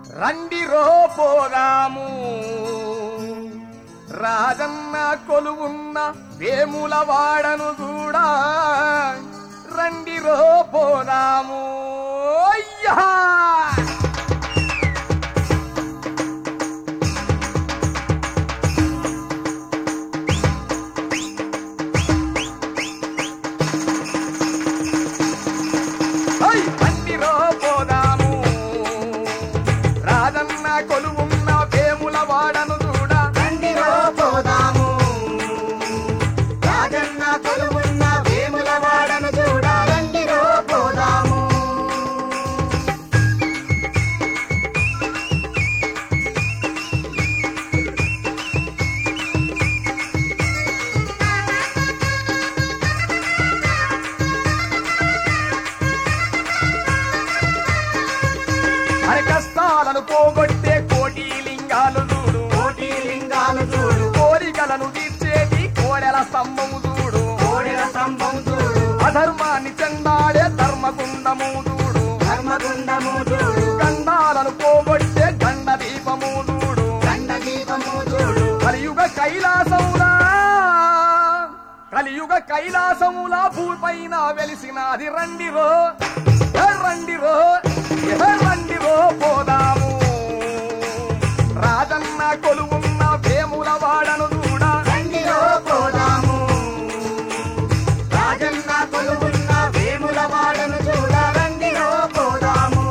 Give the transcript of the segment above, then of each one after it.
రండిరో పోదాము రాజన్న కొలువున్న వేముల వాడను కూడా రండిరో పోదాము అయ్యా ఓయ్ రండిరో పోదాము రాజన్న కొలువున్న వేముల వాడను కూడా రండిరో పోదాము రాజన్న కొలువున్న వేముల వాడను చూడ రండిరో పోదాము అరి కష్టాలను పోగొట్టే కోటి లింగాలు చూడు కోటి లింగాలు చూడు కోరికలను తీర్చేటి కోడెల స్తంభము చూడు కోడెల స్తంభం చూడు అధర్మాన్ని చెందాడే ధర్మగుండము చూడు ధర్మగుండము చూడు గండాలను పోగొట్టే గండ దీపము చూడు గండ దీపము చూడు కలియుగ కైలాసములా కలియుగ కైలాసములా భూపైన వెలిసినది రండిరో ఏ రండిరో ఏ రండిరో పోదాము రాజన్న కొలువున్న వేముల వాడను చూడా రండిరో పోదాము రాజన్న కొలువున్న వేముల వాడను చూడ రండిరో పోదాము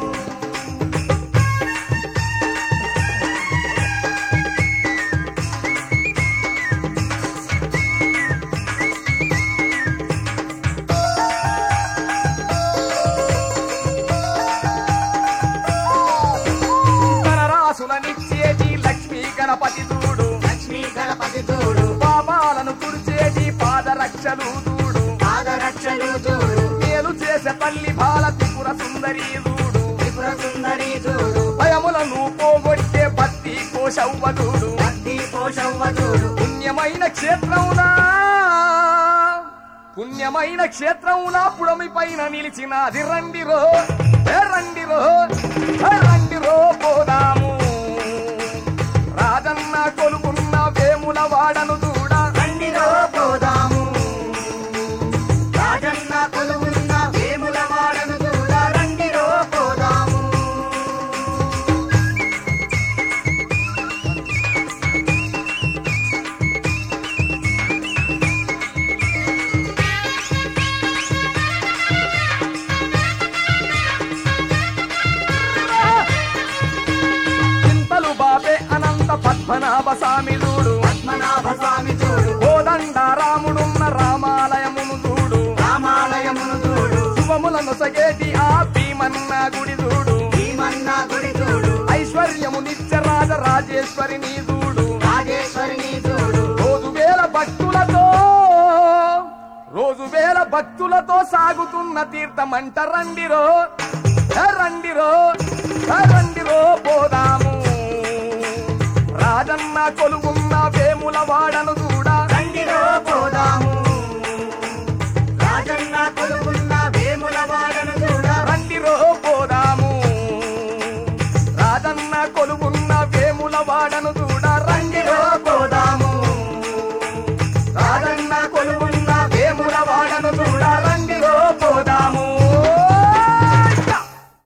ధనరాశులనిచ్చేటి లక్ష్మీ గణపతి చూడు లక్ష్మీ గణపతి చూడు పాపాలను కుడిచేటి పాదరక్షలు చూడు పాదరక్షలు చూడు మేలు చేసే తల్లి బాల త్రిపుర సుందరి చూడు త్రిపుర సుందరి చూడు భయములను పోగొట్టే భక్తి కోశవ్వ చూడు భక్తి పోషవ్వ చూడు పుణ్యమైన క్షేత్రమునా పుణ్యమైన క్షేత్రమునా పుడమి పైన నిలిచినది రండిరో ఏ రండిరో ఏ రండిరో పోదాము రాజన్న కొలుకున్న వేముల వాడను చూడా రండిరో పోదాము రాజన్న కొలువున్న వేముల వాడను చూడ రండిరో పోదాము చింతలు బాబే అనంత పద్మనాభ స్వామి చూడు పద్మనాభ స్వామి చూడు కోదండ రాముడున్న రామాలయమును చూడు రామాలయమును చూడు శుభములను సగేటి ఆ భీమన్న గుడి చూడు భీమన్న గుడి చూడు ఐశ్వర్యము నిత్య రాజ రాజేశ్వరిని చూడు రాజేశ్వరిని చూడు రోజు వేల భక్తులతో రోజు వేల భక్తులతో సాగుతున్న తీర్థమంట రండిరో